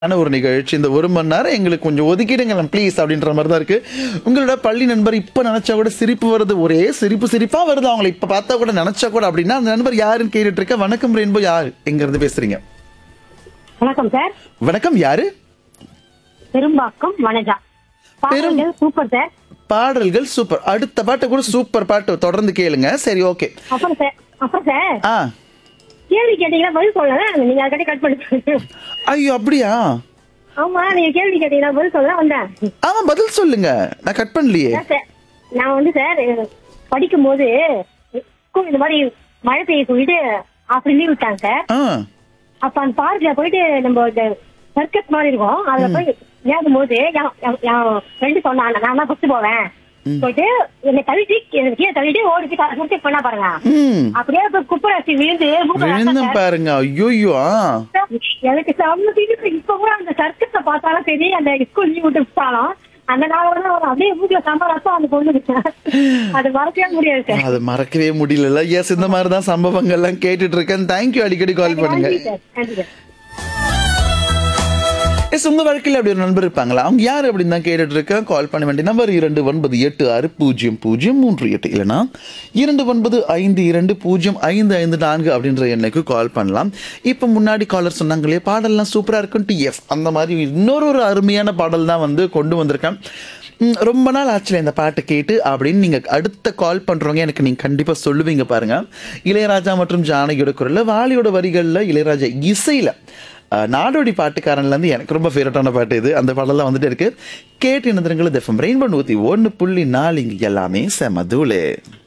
ஆன ஒரு நிகழ்ச்சி இந்த ஒரு மணி நேரம் எங்களுக்கு கொஞ்சம் ஒதுக்கிடுங்களேன் ப்ளீஸ் அப்படின்ற மாதிரி தான் இருக்கு உங்களோட பள்ளி நண்பர் இப்ப நினைச்சா கூட சிரிப்பு வருது ஒரே சிரிப்பு சிரிப்பா வருது அவங்களை இப்ப பார்த்தா கூட நினைச்சா கூட அப்படின்னா அந்த நண்பர் யாருன்னு கேட்டுட்டு இருக்க வணக்கம் ரெயின்போ யாரு எங்க இருந்து பேசுறீங்க வணக்கம் சார் வணக்கம் யாரு பெரும்பாக்கம் வனஜா பாடல்கள் சூப்பர் சார் பாடல்கள் சூப்பர் அடுத்த பாட்டு கூட சூப்பர் பாட்டு தொடர்ந்து கேளுங்க சரி ஓகே அப்புறம் சார் அப்புறம் சார் ஆ கேள்வி கேட்டீங்கன்னா பதில் சொல்லலாம் நீங்க அதுக்கடி கட் பண்ணி ஐயோ அப்படியா ஆமா நீங்க கேள்வி கேட்டீங்கன்னா பதில் சொல்ல வந்தேன் ஆமா பதில் சொல்லுங்க நான் கட் பண்ணலையே அதான் சார் நான் வந்து சார் படிக்கும் போது ஸ்கூல் இந்த மாதிரி மழை பெய்ய சொல்லிட்டு அப்படி லீவ் விட்டாங்க சார் ஆ அப்ப அந்த பார்க்ல போயிட்டு நம்ம இந்த சர்க்கஸ் மாதிரி இருக்கும் அதுல போய் ஏறும் போது என் ஃப்ரெண்டு சொன்னாங்க நான் தான் ஃபர்ஸ்ட் போவேன் போயிட்டு என்னை தள்ளிட்டு எனக்கு கீழே தள்ளிட்டு ஓடிச்சு முடிச்சு பண்ணா பாருங்க ம் அப்படியே இப்ப குப்பை ரசி விழுந்து மூக்குல ரத்தம் விழுந்தம் சார். பாருங்க ஐயோ ஆ எனக்கு செம்ம சிரிப்பு. இப்ப கூட அந்த சர்க்கஸ பார்த்தாலும் சரி அந்த ஸ்கூல் லீவ் விட்டு விட்டாலும் அந்த நாள் வந்து அவன் அப்படியே மூக்குல செம்ம ரத்தம் அந்த பொண்ணு அது மறக்கவே முடியாது சார் அது மறக்கவே முடியல எஸ் இந்த மாதிரி தான் சம்பவங்கள்லாம் கேட்டுட்டு இருக்கேன் தேங்க்யூ அடிக்கடி கால் பண்ணுங்க நன்றி சார் நன்றி சார் எஸ் உங்க வாழ்க்கையில் அப்படி ஒரு நண்பர் இருப்பாங்களா அவங்க யார் அப்படின்னு தான் கேட்டுட்டு இருக்கேன் கால் பண்ண வேண்டிய நம்பர் இரண்டு ஒன்பது எட்டு ஆறு பூஜ்ஜியம் பூஜ்ஜியம் மூன்று எட்டு இல்லைனா இரண்டு ஒன்பது ஐந்து இரண்டு பூஜ்ஜியம் ஐந்து ஐந்து நான்கு அப்படின்ற எண்ணுக்கு கால் பண்ணலாம் இப்போ முன்னாடி காலர் சொன்னாங்களே பாடல்லாம் சூப்பராக இருக்கும் எஸ் அந்த மாதிரி இன்னொரு ஒரு அருமையான பாடல் தான் வந்து கொண்டு வந்திருக்கேன் ம், ரொம்ப நாள் ஆச்சுல இந்த பாட்டு கேட்டு அப்படின்னு நீங்கள் அடுத்த கால் பண்ணுறவங்க எனக்கு நீங்கள் கண்டிப்பாக சொல்லுவீங்க பாருங்க இளையராஜா மற்றும் ஜானகியோட குரலில் வாலியோட வரிகளில் இளையராஜா இசையில் அஹ், நாடோடி பாட்டுக்காரன்லேருந்து எனக்கு ரொம்ப ஃபேவரட்டான பாட்டு இது அந்த பாடலாம் வந்துட்டு இருக்கு கேட்டு இணைந்திருங்கள் தெஃபம் ரெயின்போ நூற்றி ஒன்று புள்ளி நாலு இங்கே எல்லாமே செமதூளே